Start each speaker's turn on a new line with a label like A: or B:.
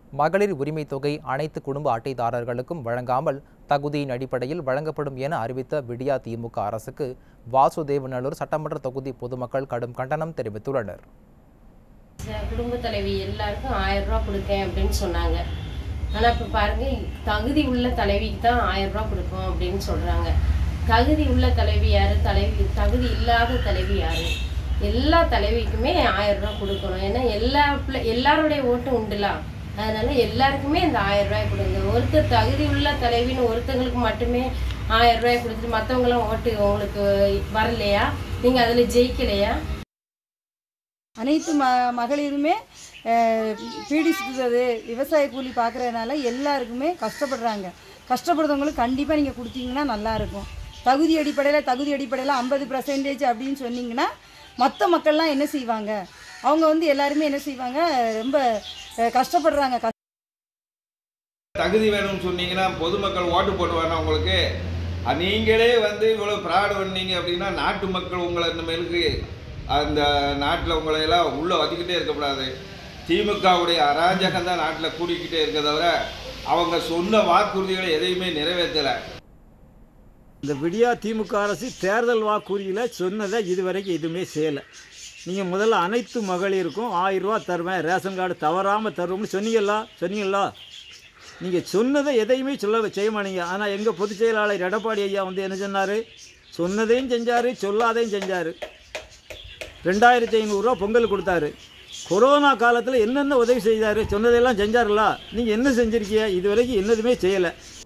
A: மகளிர் உரிமை தொகை அனைத்து குடும்ப அட்டைதாரர்களுக்கும் வழங்காமல் தகுதியின் அடிப்படையில் வழங்கப்படும் என அறிவித்த விடியா திமுக அரசுக்கு வாசுதேவநல்லூர் சட்டமன்ற தொகுதி பொதுமக்கள் கடும் கண்டனம் தெரிவித்துள்ளனர்
B: குடும்ப தலைவி எல்லாருக்கும் ஆயிரம் ரூபா கொடுக்கேன் அப்படின்னு சொன்னாங்க ஆனால் இப்போ பாருங்க தகுதி உள்ள தலைவிக்கு தான் ஆயிரம் ரூபா கொடுப்போம் அப்படின்னு சொல்றாங்க தகுதி உள்ள தலைவி யாரு தலைவி தகுதி இல்லாத தலைவி யாரு எல்லா தலைவிக்குமே ஆயிரம் ரூபா கொடுக்கணும் ஏன்னா எல்லா பிள்ளை எல்லாருடைய ஓட்டும் உண்டுலாம் அதனால எல்லாருக்குமே இந்த ஆயிரம் ரூபாய் கொடுங்க ஒருத்தர் தகுதி உள்ள தலைவின்னு ஒருத்தங்களுக்கு மட்டுமே ஆயிரம் ரூபாய் கொடுத்துட்டு மற்றவங்களாம் ஓட்டு உங்களுக்கு வரலையா நீங்கள் அதில் ஜெயிக்கலையா
C: அனைத்து ம மகளிருமே பீடி சுற்றுறது விவசாய கூலி பார்க்குறதுனால எல்லாருக்குமே கஷ்டப்படுறாங்க கஷ்டப்படுறவங்களுக்கு கண்டிப்பாக நீங்கள் கொடுத்தீங்கன்னா நல்லாயிருக்கும் தகுதி அடிப்படையில் தகுதி அடிப்படையில் ஐம்பது பர்சன்டேஜ் அப்படின்னு சொன்னீங்கன்னா மற்ற மக்கள்லாம் என்ன செய்வாங்க அவங்க வந்து எல்லாருமே என்ன செய்வாங்க ரொம்ப அஹ், கஷ்டப்படுறாங்க கஷ்ட
D: தகுதி வேணும்னு சொன்னீங்கன்னா பொதுமக்கள் ஓட்டு போடுவாங்க உங்களுக்கு அது நீங்களே வந்து இவ்வளோ ஃப்ராடு பண்ணீங்க அப்படின்னா நாட்டு மக்கள் உங்களை இனிமேலுக்கு அந்த நாட்டில் உங்களை எல்லாம் உள்ளே வச்சுக்கிட்டே இருக்கக்கூடாது திமுகவுடைய அராஜகம் தான் நாட்டில் கூடிக்கிட்டே இருக்க தவிர அவங்க சொன்ன வாக்குறுதிகளை எதையுமே நிறைவேற்றலை
E: இந்த விடியா திமுக அரசு தேர்தல் வாக்குறுதியில் சொன்னதை இதுவரைக்கும் எதுவுமே செய்யலை நீங்கள் முதல்ல அனைத்து மகளிருக்கும் ஆயிரம் ரூபா தருவேன் ரேஷன் கார்டு தவறாமல் தருவோம்னு சொன்னீங்களா சொன்னீங்களா நீங்கள் சொன்னதை எதையுமே சொல்ல செய்ய மாட்டீங்க ஆனால் எங்கள் பொதுச் செயலாளர் எடப்பாடி ஐயா வந்து என்ன சொன்னார் சொன்னதையும் செஞ்சார் சொல்லாதையும் செஞ்சார் ரெண்டாயிரத்தி ஐநூறுரூவா பொங்கல் கொடுத்தாரு கொரோனா காலத்தில் என்னென்ன உதவி செய்தார் சொன்னதெல்லாம் செஞ்சாருல நீங்கள் என்ன செஞ்சுருக்கீங்க இது வரைக்கும் என்னதுமே செய்யலை